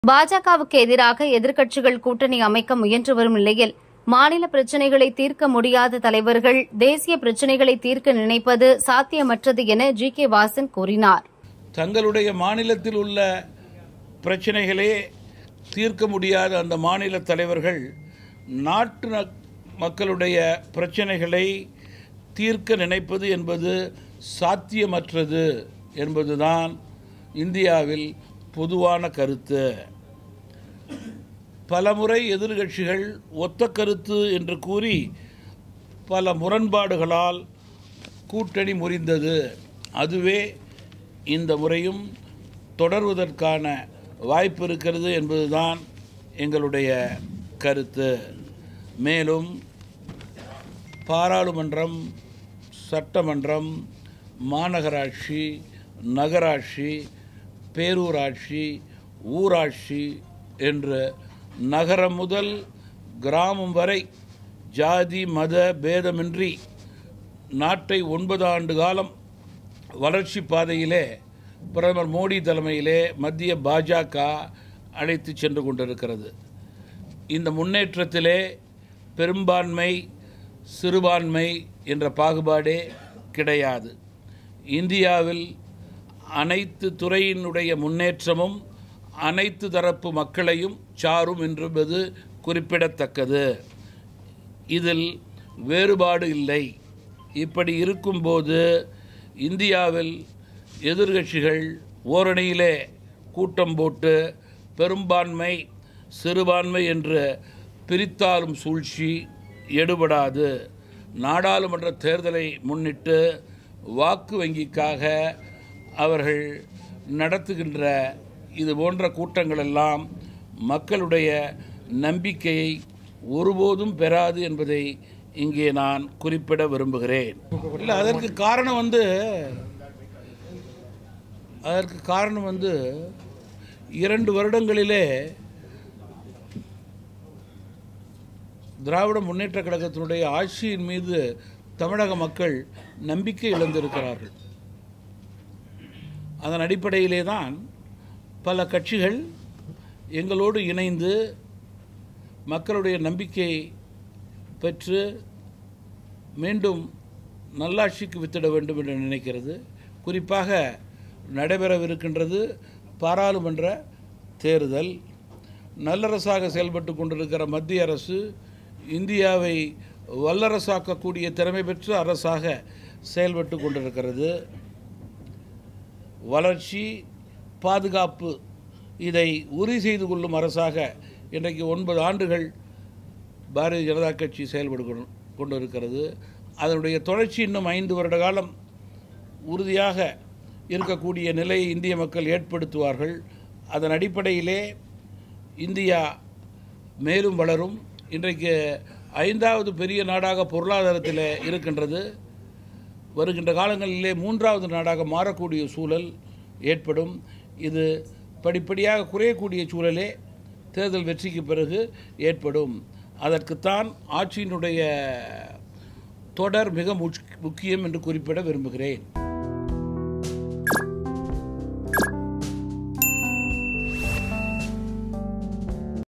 பாஜகவுக்கு எதிராக எதிர்க்கட்சிகள் கூட்டணி அமைக்க முயன்று வரும் நிலையில் மாநில பிரச்சினைகளை தீர்க்க முடியாத தலைவர்கள் தேசிய பிரச்சினைகளை தீர்க்க நினைப்பது சாத்தியமற்றது என ஜி கே வாசன் கூறினார் தங்களுடைய மாநிலத்தில் உள்ள பிரச்சனைகளே தீர்க்க முடியாத அந்த மாநில தலைவர்கள் நாட்டு ந- மக்களுடைய பிரச்சனைகளை தீர்க்க நினைப்பது என்பது சாத்தியமற்றது என்பதுதான் இந்தியாவில் பொதுவான கருத்து பலமுறை எதிர்க்கட்சிகள் ஒத்த கருத்து என்று கூறி பல முரண்பாடுகளால் கூட்டணி முறிந்தது அதுவே இந்த முறையும் தொடர்வதற்கான வாய்ப்பு இருக்கிறது என்பதுதான் எங்களுடைய கருத்து மேலும் பாராளுமன்றம் சட்டமன்றம் மாநகராட்சி நகராட்சி பேரூராட்சி ஊராட்சி என்று நகரம் முதல் கிராமம் வரை ஜாதி மத பேதமின்றி நாட்டை ஒன்பது ஆண்டு காலம் வளர்ச்சி பாதையிலே பிரதமர் மோடி தலைமையிலே மத்திய பாஜக அழைத்து சென்று கொண்டிருக்கிறது இந்த முன்னேற்றத்திலே பெரும்பான்மை சிறுபான்மை என்ற பாகுபாடே கிடையாது இந்தியாவில் அனைத்து துறையினுடைய முன்னேற்றமும் அனைத்து தரப்பு மக்களையும் சாரும் என்பது குறிப்பிடத்தக்கது இதில் வேறுபாடு இல்லை இப்படி இருக்கும்போது இந்தியாவில் எதிர்க்கட்சிகள் ஓரணியிலே கூட்டம் போட்டு பெரும்பான்மை சிறுபான்மை என்று பிரித்தாலும் சூழ்ச்சி எடுபடாது நாடாளுமன்ற தேர்தலை முன்னிட்டு வாக்கு வங்கிக்காக அவர்கள் நடத்துகின்ற இது போன்ற கூட்டங்கள் எல்லாம் மக்களுடைய நம்பிக்கையை ஒருபோதும் பெறாது என்பதை இங்கே நான் குறிப்பிட விரும்புகிறேன் இல்லை அதற்கு காரணம் வந்து அதற்கு காரணம் வந்து இரண்டு வருடங்களிலே திராவிட முன்னேற்ற கழகத்தினுடைய ஆட்சியின் மீது தமிழக மக்கள் நம்பிக்கை இழந்திருக்கிறார்கள் அதன் அடிப்படையிலே தான் பல கட்சிகள் எங்களோடு இணைந்து மக்களுடைய நம்பிக்கை பெற்று மீண்டும் நல்லாட்சிக்கு வித்திட வேண்டும் என்று நினைக்கிறது குறிப்பாக நடைபெறவிருக்கின்றது பாராளுமன்ற தேர்தல் நல்லரசாக செயல்பட்டு கொண்டிருக்கிற மத்திய அரசு இந்தியாவை வல்லரசாக்கக்கூடிய திறமை பெற்ற அரசாக செயல்பட்டு கொண்டிருக்கிறது வளர்ச்சி பாதுகாப்பு இதை உறுதி செய்து கொள்ளும் அரசாக இன்றைக்கு ஒன்பது ஆண்டுகள் பாரதிய ஜனதா கட்சி செயல்படு கொண்டு- கொண்டிருக்கிறது அதனுடைய தொடர்ச்சி இன்னும் ஐந்து வருட காலம் உறுதியாக இருக்கக்கூடிய நிலையை இந்திய மக்கள் ஏற்படுத்துவார்கள் அதன் அடிப்படையிலே இந்தியா மேலும் வளரும் இன்றைக்கு ஐந்தாவது பெரிய நாடாக பொருளாதாரத்தில் இருக்கின்றது வருகின்ற காலங்களிலே மூன்றாவது நாடாக மாறக்கூடிய சூழல் ஏற்படும் இது படிப்படியாக குறையக்கூடிய சூழலே தேர்தல் வெற்றிக்கு பிறகு ஏற்படும் அதற்குத்தான் ஆட்சியினுடைய தொடர் மிக முக்- முக்கியம் என்று குறிப்பிட விரும்புகிறேன்